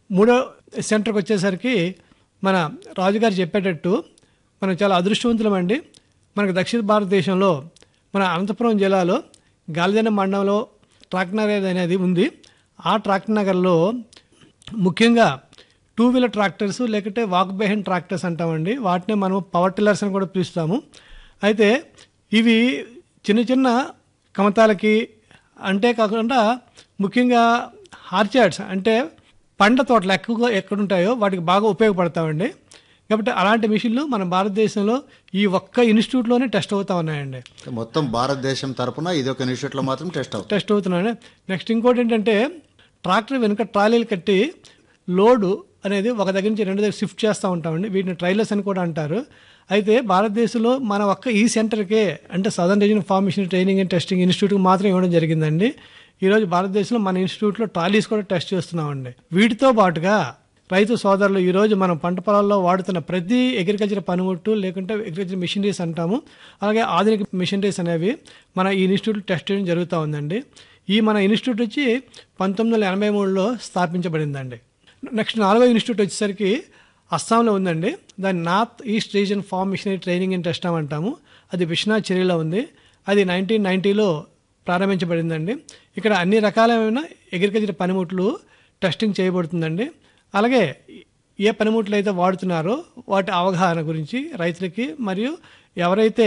మూడో సెంటర్కి వచ్చేసరికి మన రాజుగారు చెప్పేటట్టు మనం చాలా అదృష్టవంతులమండి మనకు దక్షిణ భారతదేశంలో మన అనంతపురం జిల్లాలో గాలిజన మండలంలో ట్రాక్ నగర్ అనేది ఉంది ఆ ట్రాక్ నగర్లో ముఖ్యంగా టూ వీలర్ ట్రాక్టర్స్ లేకుంటే వాక్ బెహెన్ ట్రాక్టర్స్ అంటామండి వాటిని మనం పవర్ టిల్లర్స్ అని కూడా పిలుస్తాము అయితే ఇవి చిన్న చిన్న కమతాలకి అంటే కాకుండా ముఖ్యంగా హార్చార్డ్స్ అంటే పండ్ల తోటలు ఎక్కువగా ఎక్కడుంటాయో వాటికి బాగా ఉపయోగపడతామండి కాబట్టి అలాంటి మిషన్లు మన భారతదేశంలో ఈ ఒక్క ఇన్స్టిట్యూట్లోనే టెస్ట్ అవుతా ఉన్నాయండి మొత్తం భారతదేశం తరపున ఇది ఒక ఇన్స్టిట్యూట్లో మాత్రం టెస్ట్ అవుతుంది టెస్ట్ అవుతున్నాను నెక్స్ట్ ఇంకోటి ఏంటంటే ట్రాక్టర్ వెనుక ట్రాలీలు కట్టి లోడు అనేది ఒక దగ్గర నుంచి రెండు దగ్గర షిఫ్ట్ చేస్తూ ఉంటామండి వీటిని ట్రైలర్స్ అని కూడా అంటారు అయితే భారతదేశంలో మన ఒక్క ఈ సెంటర్కే అంటే southern region farm machinery training and testing ఇన్స్టిట్యూట్కి మాత్రం ఇవ్వడం జరిగిందండి ఈరోజు భారతదేశంలో మన ఇన్స్టిట్యూట్లో ట్రాలీస్ కూడా టెస్ట్ చేస్తున్నామండి వీటితో పాటుగా రైతు సోదరులు ఈరోజు మనం పంట పొలాల్లో వాడుతున్న ప్రతి అగ్రికల్చర్ పనిముట్టు లేకుంటే అగ్రికల్చర్ మిషనరీస్ అంటాము అలాగే ఆధునిక మిషనరీస్ అనేవి మన ఈ ఇన్స్టిట్యూట్ టెస్ట్ చేయడం జరుగుతూ ఉందండి ఈ మన ఇన్స్టిట్యూట్ వచ్చి పంతొమ్మిది వందల ఎనభై మూడులో స్థాపించబడిందండి నెక్స్ట్ నాలుగో ఇన్స్టిట్యూట్ వచ్చేసరికి అస్సాంలో ఉందండి దాన్ని north east region farm machinery training and test అంటాము అది విశ్వనాథ్ చర్యలో ఉంది అది నైన్టీన్ నైంటీలో ప్రారంభించబడిందండి ఇక్కడ అన్ని రకాలైన అగ్రికల్చర్ పనిముట్లు టెస్టింగ్ చేయబడుతుందండి అలాగే ఏ పనిముట్లు అయితే వాడుతున్నారో వాటి అవగాహన గురించి రైతులకి మరియు ఎవరైతే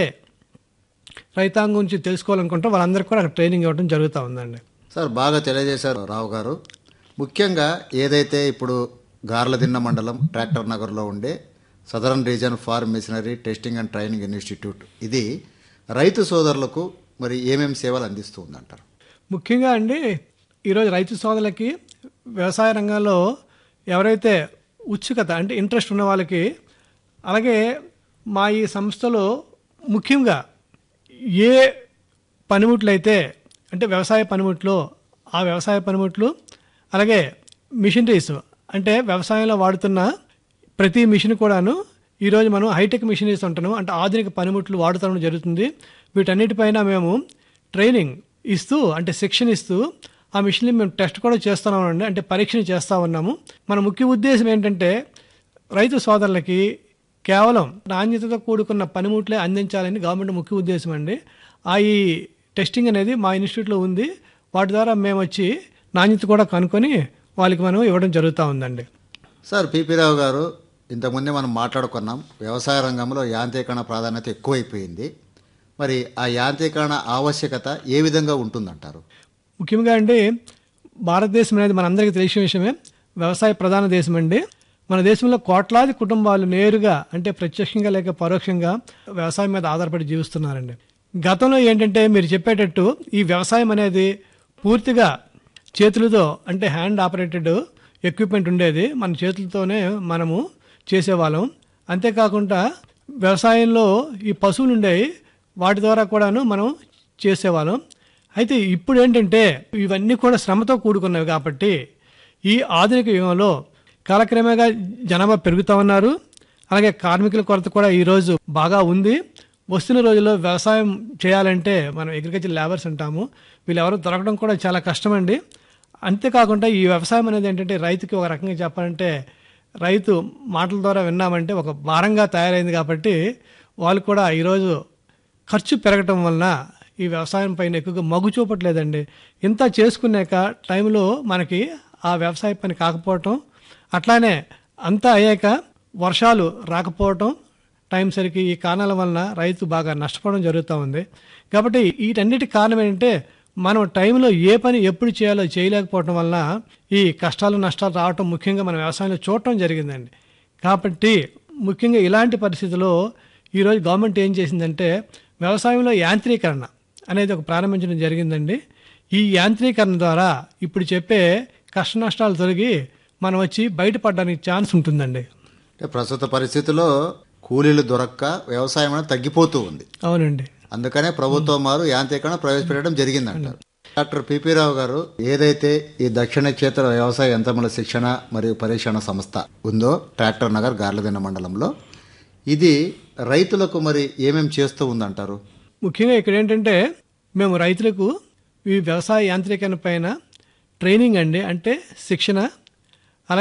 రైతాంగం గురించి తెలుసుకోవాలనుకుంటారో వాళ్ళందరికీ కూడా అక్కడ ట్రైనింగ్ ఇవ్వడం జరుగుతూ ఉందండి సార్ బాగా తెలియజేశారు రావు గారు ముఖ్యంగా ఏదైతే ఇప్పుడు గార్లదిన్న మండలం ట్రాక్టర్ నగర్లో ఉండే southern region farm machinery testing and training institute ఇది రైతు సోదరులకు మరి ఏమేమి సేవలు అందిస్తూ ఉందంటారు ముఖ్యంగా అండి ఈరోజు రైతు సోదరులకి వ్యవసాయ రంగంలో ఎవరైతే ఉత్సుకత అంటే ఇంట్రెస్ట్ ఉన్న వాళ్ళకి అలాగే మా ఈ సంస్థలో ముఖ్యంగా ఏ పనిముట్లు అయితే అంటే వ్యవసాయ పనిముట్లు ఆ వ్యవసాయ పనిముట్లు అలాగే మిషనరీస్ అంటే వ్యవసాయంలో వాడుతున్న ప్రతి మిషన్ కూడాను ఈరోజు మనం హైటెక్ మిషనరీస్ ఉంటున్నాం అంటే ఆధునిక పనిముట్లు వాడుతడం జరుగుతుంది వీటన్నిటిపైన మేము ట్రైనింగ్ ఇస్తూ అంటే శిక్షణ ఇస్తూ ఆ మిషన్ని మేము టెస్ట్ కూడా చేస్తున్నామండి అంటే పరీక్షణ చేస్తూ ఉన్నాము మన ముఖ్య ఉద్దేశం ఏంటంటే రైతు సోదరులకి కేవలం నాణ్యతతో కూడుకున్న పనిముట్లే అందించాలని గవర్నమెంట్ ముఖ్య ఉద్దేశం అండి ఆ ఈ టెస్టింగ్ అనేది మా ఇన్స్టిట్యూట్లో ఉంది వాటి ద్వారా మేము వచ్చి నాణ్యత కూడా కనుక్కొని వాళ్ళకి మనం ఇవ్వడం జరుగుతూ ఉందండి సార్ పిపి రావు గారు ఇంతకుముందే మనం మాట్లాడుకున్నాం వ్యవసాయ రంగంలో యాంత్రీకరణ ప్రాధాన్యత ఎక్కువైపోయింది మరి ఆ యాంత్రీకరణ ఆవశ్యకత ఏ విధంగా ఉంటుందంటారు ముఖ్యంగా అండి భారతదేశం అనేది మనందరికీ తెలిసిన విషయమే వ్యవసాయ ప్రధాన దేశం అండి మన దేశంలో కోట్లాది కుటుంబాలు నేరుగా అంటే ప్రత్యక్షంగా లేక పరోక్షంగా వ్యవసాయం మీద ఆధారపడి జీవిస్తున్నారండి గతంలో ఏంటంటే మీరు చెప్పేటట్టు ఈ వ్యవసాయం అనేది పూర్తిగా చేతులతో అంటే హ్యాండ్ ఆపరేటెడ్ ఎక్విప్మెంట్ ఉండేది మన చేతులతోనే మనము చేసేవాళ్ళం అంతేకాకుండా వ్యవసాయంలో ఈ పశువులు ఉండేవి వాటి ద్వారా కూడాను మనం చేసేవాళ్ళం అయితే ఇప్పుడు ఏంటంటే ఇవన్నీ కూడా శ్రమతో కూడుకున్నవి కాబట్టి ఈ ఆధునిక యుగంలో కాలక్రమేణా జనాభా పెరుగుతూ ఉన్నారు అలాగే కార్మికుల కొరత కూడా ఈరోజు బాగా ఉంది వస్తున్న రోజుల్లో వ్యవసాయం చేయాలంటే మనం అగ్రికల్చర్ లేబర్స్ అంటాము వీళ్ళెవరూ దొరకడం కూడా చాలా కష్టమండి అంతేకాకుండా ఈ వ్యవసాయం అనేది ఏంటంటే రైతుకి ఒక రకంగా చెప్పాలంటే రైతు మాటల ద్వారా విన్నామంటే ఒక భారంగా తయారైంది కాబట్టి వాళ్ళు కూడా ఈరోజు ఖర్చు పెరగటం వలన ఈ వ్యవసాయం పైన ఎక్కువగా మగ్గు చూపట్లేదండి ఇంత చేసుకున్నాక టైంలో మనకి ఆ వ్యవసాయ పని కాకపోవటం అట్లానే అంతా అయ్యాక వర్షాలు రాకపోవటం టైం సరికి ఈ కారణాల వలన రైతు బాగా నష్టపోవడం జరుగుతూ ఉంది కాబట్టి వీటన్నిటి కారణం ఏంటంటే మనం టైంలో ఏ పని ఎప్పుడు చేయాలో చేయలేకపోవటం వలన ఈ కష్టాలు నష్టాలు రావటం ముఖ్యంగా మన వ్యవసాయంలో చూడటం జరిగిందండి కాబట్టి ముఖ్యంగా ఇలాంటి పరిస్థితుల్లో ఈరోజు గవర్నమెంట్ ఏం చేసిందంటే వ్యవసాయంలో యాంత్రీకరణ అనేది ఒక ప్రారంభించడం జరిగిందండి ఈ యాంత్రీకరణ ద్వారా ఇప్పుడు చెప్పే కష్ట నష్టాలు తొలగి మనం వచ్చి బయటపడడానికి ఛాన్స్ ఉంటుందండి అంటే ప్రస్తుత పరిస్థితుల్లో కూలీలు దొరక్క వ్యవసాయం అనేది తగ్గిపోతూ ఉంది అవునండి అందుకనే ప్రభుత్వం వారు యాంత్రీకరణ ప్రవేశపెట్టడం జరిగిందంటారు డాక్టర్ పిపి రావు గారు ఏదైతే ఈ దక్షిణ క్షేత్ర వ్యవసాయ యంత్రముల శిక్షణ మరియు పరీక్షణ సంస్థ ఉందో ట్రాక్టర్ నగర్ గార్లదిన్న మండలంలో ఇది రైతులకు మరి ఏమేం చేస్తూ ఉందంటారు ముఖ్యంగా ఇక్కడ ఏంటంటే మేము రైతులకు ఈ వ్యవసాయ యాంత్రీకరణ పైన ట్రైనింగ్ అండి అంటే శిక్షణ